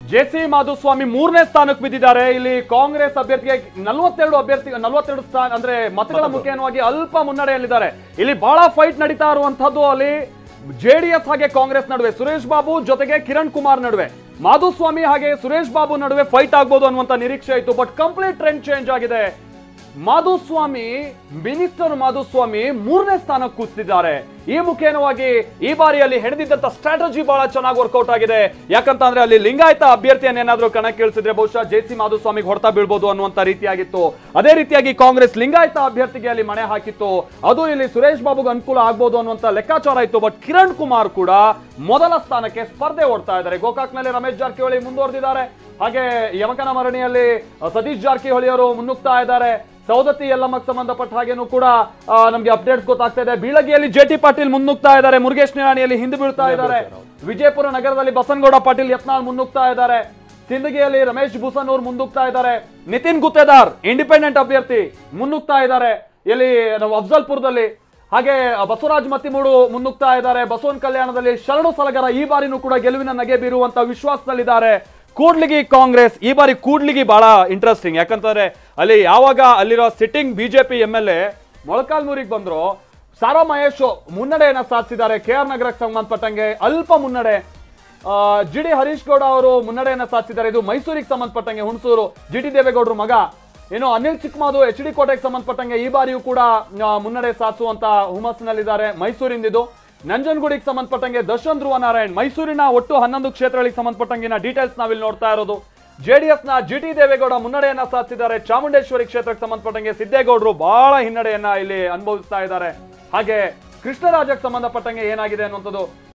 J C Madhuswamy ಮೂರನೇ ಸ್ಥಾನಕ್ಕೆ ಬಿದ್ದಿದ್ದಾರೆ ಇಲ್ಲಿ ಕಾಂಗ್ರೆಸ್ ಅಭ್ಯರ್ಥಿಗೆ ನಲವತ್ತೆರಡು ಅಭ್ಯರ್ಥಿ ನಲವತ್ತೆರಡು ಸ್ಥಾನ ಅಂದ್ರೆ ಮತಗಳ ಮುಖೇನವಾಗಿ ಅಲ್ಪ ಮುನ್ನಡೆಯಲ್ಲಿದ್ದಾರೆ ಇಲ್ಲಿ ಬಹಳ ಫೈಟ್ ನಡೀತಾ ಇರುವಂತದ್ದು ಅಲ್ಲಿ ಜೆಡಿಎಸ್ ಹಾಗೆ ಕಾಂಗ್ರೆಸ್ ನಡುವೆ ಸುರೇಶ್ ಬಾಬು ಜೊತೆಗೆ ಕಿರಣ್ ಕುಮಾರ್ ನಡುವೆ ಮಾಧುಸ್ವಾಮಿ ಹಾಗೆ ಸುರೇಶ್ ಬಾಬು ನಡುವೆ ಫೈಟ್ ಆಗ್ಬೋದು ಅನ್ನುವಂತ ನಿರೀಕ್ಷೆ ಇತ್ತು ಬಟ್ ಕಂಪ್ಲೀಟ್ ಟ್ರೆಂಡ್ ಚೇಂಜ್ ಆಗಿದೆ ಮಾಧುಸ್ವಾಮಿ ಮಿನಿಸ್ಟರ್ ಮಾಧುಸ್ವಾಮಿ ಮೂರನೇ ಸ್ಥಾನಕ್ಕೆ ಕೂತಿದ್ದಾರೆ ಈ ಮುಖೇನವಾಗಿ ಈ ಬಾರಿಯಲ್ಲಿ ಹೆಣೆದಿದ್ದಂತ ಸ್ಟ್ರಾಟಜಿ ಬಹಳ ಚೆನ್ನಾಗಿ ವರ್ಕೌಟ್ ಆಗಿದೆ ಯಾಕಂತ ಅಂದ್ರೆ ಅಲ್ಲಿ ಲಿಂಗಾಯತ ಅಭ್ಯರ್ಥಿಯನ್ನು ಏನಾದ್ರೂ ಕಣಕ್ಕೆ ಇಳಿಸಿದ್ರೆ ಬಹುಶಃ ಜೆ ಸಿ ಮಾಧುಸ್ವಾಮಿಗೆ ಹೊಡೆತ ಬೀಳ್ಬೋದು ಅನ್ನುವಂತ ರೀತಿಯಾಗಿತ್ತು ಅದೇ ರೀತಿಯಾಗಿ ಕಾಂಗ್ರೆಸ್ ಲಿಂಗಾಯತ ಅಭ್ಯರ್ಥಿಗೆ ಅಲ್ಲಿ ಮಣೆ ಹಾಕಿತ್ತು ಅದು ಇಲ್ಲಿ ಸುರೇಶ್ ಬಾಬುಗೆ ಅನುಕೂಲ ಆಗ್ಬೋದು ಅನ್ನುವಂತ ಲೆಕ್ಕಾಚಾರ ಇತ್ತು ಬಟ್ ಕಿರಣ್ ಕುಮಾರ್ ಕೂಡ ಮೊದಲ ಸ್ಥಾನಕ್ಕೆ ಸ್ಪರ್ಧೆ ಓಡ್ತಾ ಇದ್ದಾರೆ ಗೋಕಾಕ್ನಲ್ಲಿ ರಮೇಶ್ ಜಾರಕಿಹೊಳಿ ಮುಂದುವರೆದಿದ್ದಾರೆ ಹಾಗೆ ಯಮಕನ ಮರಣಿಯಲ್ಲಿ ಅಹ್, ಸತೀಶ್ ಜಾರಕಿಹೊಳಿ ಅವರು ಮುನ್ನುಗ್ತಾ ಇದ್ದಾರೆ ಸೌದತ್ತಿ ಯಲ್ಲಮ್ಮಕ್ಕೆ ಸಂಬಂಧಪಟ್ಟ ಹಾಗೇನು ಕೂಡ ಆ, ನಮ್ಗೆ ಅಪ್ಡೇಟ್ಸ್ ಗೊತ್ತಾಗ್ತಾ ಇದೆ ಬೀಳಗಿಯಲ್ಲಿ ಜೆ ಟಿ ಪಾಟೀಲ್ ಮುನ್ನುಗ್ತಾ ಇದ್ದಾರೆ ಮುರುಗೇಶ್ ನಿರಾಣಿಯಲ್ಲಿ ಹಿಂದೆ ಬೀಳ್ತಾ ಇದ್ದಾರೆ ವಿಜಯಪುರ ನಗರದಲ್ಲಿ ಬಸನಗೌಡ ಪಾಟೀಲ್ ಯತ್ನಾಳ್ ಮುನ್ನುಗ್ತಾ ಇದ್ದಾರೆ ಸಿಂದಗಿಯಲ್ಲಿ ರಮೇಶ್ ಬುಸನೂರ್ ಮುನ್ನುಗ್ತಾ ಇದ್ದಾರೆ ನಿತಿನ್ ಗುತ್ತೇದಾರ್ ಇಂಡಿಪೆಂಡೆಂಟ್ ಅಭ್ಯರ್ಥಿ ಮುನ್ನುಗ್ತಾ ಇದ್ದಾರೆ ಇಲ್ಲಿ ನಾವು ಅಫ್ಜಲ್ಪುರದಲ್ಲಿ ಹಾಗೆ ಬಸವರಾಜ್ ಮತ್ತಿಮೂಡು ಮುನ್ನುಗ್ತಾ ಇದ್ದಾರೆ ಬಸವನ ಕಲ್ಯಾಣದಲ್ಲಿ ಶರಣು ಸಲಗರ ಈ ಬಾರಿನೂ ಕೂಡ ಗೆಲುವಿನ ನಗೆ ಬೀರುವಂತ ವಿಶ್ವಾಸದಲ್ಲಿದ್ದಾರೆ ಕೂಡ್ಲಿಗಿ ಕಾಂಗ್ರೆಸ್ ಈ ಬಾರಿ ಕೂಡ್ಲಿಗಿ ಬಹಳ ಇಂಟ್ರೆಸ್ಟಿಂಗ್ ಯಾಕಂತಂದ್ರೆ ಅಲ್ಲಿ ಯಾವಾಗ ಅಲ್ಲಿರೋ sitting BJP M L A ಮೊಳಕಾಲ್ಮೂರಿಗೆ ಬಂದ್ರು ಸಾರಾ ಮಹೇಶ್ ಮುನ್ನಡೆಯನ್ನ ಸಾಧಿಸಿದ್ದಾರೆ ಕೆ ಆರ್ ನಗರಕ್ಕೆ ಸಂಬಂಧಪಟ್ಟಂಗೆ ಅಲ್ಪ ಮುನ್ನಡೆ ಜಿ ಡಿ ಹರೀಶ್ ಗೌಡ ಅವರು ಮುನ್ನಡೆಯನ್ನ ಸಾಧಿಸಿದ್ದಾರೆ ಇದು ಮೈಸೂರಿಗೆ ಸಂಬಂಧಪಟ್ಟಂಗೆ ಹುಣಸೂರು ಜಿ ಟಿ ದೇವೇಗೌಡರು ಮಗ ಇನ್ನು ಅನಿಲ್ ಚಿಕ್ಕಮಾದು ಎಚ್ ಡಿ ಕೋಟೆಗೆ ಸಂಬಂಧಪಟ್ಟಂಗೆ ಈ ಬಾರಿಯೂ ಕೂಡ ಆ, ಮುನ್ನಡೆ ಸಾಧಿಸುವಂತ ಹುಮ್ಮಸ್ಸಿನಲ್ಲಿದ್ದಾರೆ ಮೈಸೂರಿಂದಿದು ನಂಜನಗೂಡಿಗೆ ಸಂಬಂಧಪಟ್ಟಂಗೆ ದರ್ಶನ್ ಧ್ರುವ ನಾರಾಯಣ್ ಮೈಸೂರಿನ ಒಟ್ಟು ಹನ್ನೊಂದು ಕ್ಷೇತ್ರಗಳಿಗೆ ಸಂಬಂಧಪಟ್ಟಂಗಿನ ಡೀಟೇಲ್ಸ್ ನಾವಿಲ್ಲಿ ನೋಡ್ತಾ ಇರೋದು ಜೆಡಿಎಸ್ ನ ಜಿ ಟಿ ದೇವೇಗೌಡ ಮುನ್ನಡೆಯನ್ನ ಸಾಧಿಸಿದ್ದಾರೆ ಚಾಮುಂಡೇಶ್ವರಿ ಕ್ಷೇತ್ರಕ್ಕೆ ಸಂಬಂಧಪಟ್ಟಂಗೆ ಸಿದ್ದೇಗೌಡರು ಬಹಳ ಹಿನ್ನಡೆಯನ್ನ ಇಲ್ಲಿ ಅನುಭವಿಸ್ತಾ ಇದ್ದಾರೆ ಹಾಗೆ ಕೃಷ್ಣರಾಜಕ್ಕೆ ಸಂಬಂಧಪಟ್ಟಂಗೆ ಏನಾಗಿದೆ ಅನ್ನುವಂಥದ್ದು